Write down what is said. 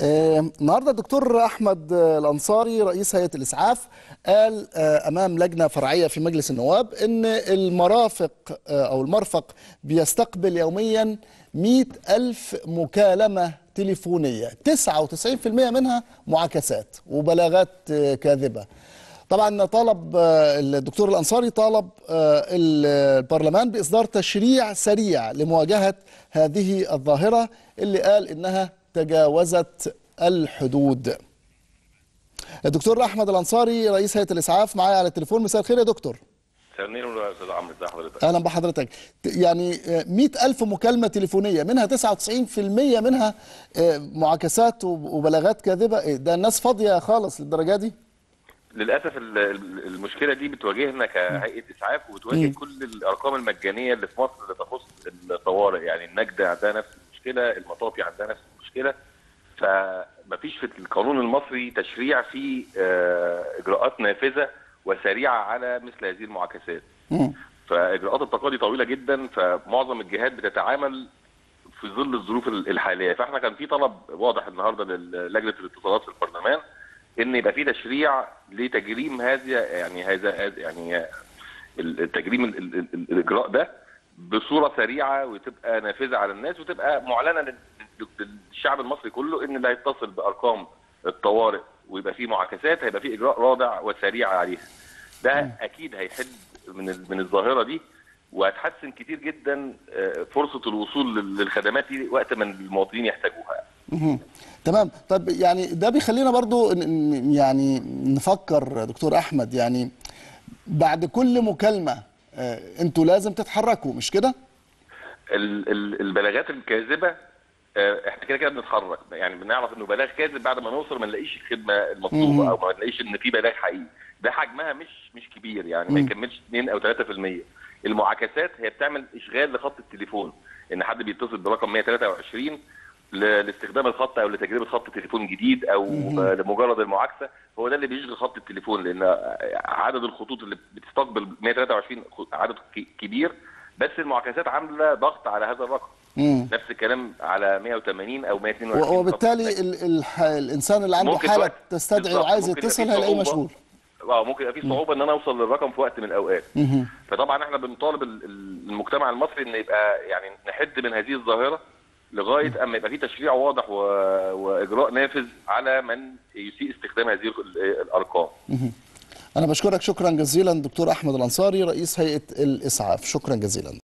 آه، النهارده الدكتور احمد آه، الانصاري رئيس هيئه الاسعاف قال آه، امام لجنه فرعيه في مجلس النواب ان المرافق آه، او المرفق بيستقبل يوميا 100 ألف مكالمة تليفونية 99% منها معاكسات وبلاغات آه، كاذبة طبعا طالب آه، الدكتور الانصاري طالب آه، البرلمان باصدار تشريع سريع لمواجهه هذه الظاهره اللي قال انها تجاوزت الحدود. الدكتور احمد الانصاري رئيس هيئه الاسعاف معايا على التليفون مساء الخير يا دكتور. مساء النور يا استاذ عمرو ازي حضرتك اهلا بحضرتك ت- يعني آه، 100 ألف مكالمة تليفونية منها 99% منها آه، معاكسات وب- وبلاغات كاذبة إيه، ده الناس فاضية خالص للدرجة دي للاسف ال- ال- المشكله دي بتواجهنا كهيئه اسعاف وبتواجه مم. كل الارقام المجانيه اللي في مصر اللي تخص الطوارئ يعني النجده عندها نفس المشكله المطافي عندها نفس المشكله فمفيش في القانون المصري تشريع فيه آه، اجراءات نافذه وسريعه على مثل هذه المعاكسات مم. فاجراءات التقاضي طويله جدا فمعظم الجهات بتتعامل في ظل الظروف ال- الحاليه فاحنا كان في طلب واضح النهارده للجنه الاتصالات في البرلمان ان يبقى في تشريع لتجريم هذا يعني هذا هذا- يعني التجريم ال- ال- ال- الاجراء ده بصوره سريعه وتبقى نافذه على الناس وتبقى معلنه لل- للشعب المصري كله ان اللي هيتصل بارقام الطوارئ ويبقى فيه معاكسات هيبقى فيه اجراء رادع وسريع عليها ده اكيد هيحد من ال- من الظاهره دي وهتحسن كتير جدا آه، فرصه الوصول لل- للخدمات دي وقت ما المواطنين يحتاجوها مهم. تمام طب يعني ده بيخلينا برضو ن- ن- يعني نفكر دكتور احمد يعني بعد كل مكالمه آه، انتوا لازم تتحركوا مش كده؟ ال- ال- البلاغات الكاذبه آه، احنا كده كده بنتحرك يعني بنعرف انه بلاغ كاذب بعد ما نوصل ما نلاقيش الخدمه المطلوبه او ما نلاقيش ان في بلاغ حقيقي ده حجمها مش مش كبير يعني ما مم. يكملش 2 او 3% المعاكسات هي بتعمل اشغال لخط التليفون ان حد بيتصل برقم 123 ل- لاستخدام الخط او لتجربه خط تليفون جديد او آه، لمجرد المعاكسه هو ده اللي بيشغل خط التليفون لان عدد الخطوط اللي بتستقبل 123 خ- عدد ك- كبير بس المعاكسات عامله ضغط على هذا الرقم مم. نفس الكلام على 180 او 122 و- وبالتالي ال ال الانسان اللي عنده ممكن حاله وقت- تستدعي بالظبط، وعايز ممكن يبقى يتصل في هيلاقيه صعوبة. مشغول اه ممكن يبقى في صعوبه ان انا اوصل للرقم في وقت من الاوقات مهم. فطبعا احنا بنطالب ال- ال- المجتمع المصري ان يبقى يعني نحد من هذه الظاهره لغايه اما يبقى في تشريع واضح و... واجراء نافذ على من يسيء استخدام هذه ال- الارقام انا بشكرك شكرا جزيلا دكتور احمد الانصاري رئيس هيئه الاسعاف شكرا جزيلا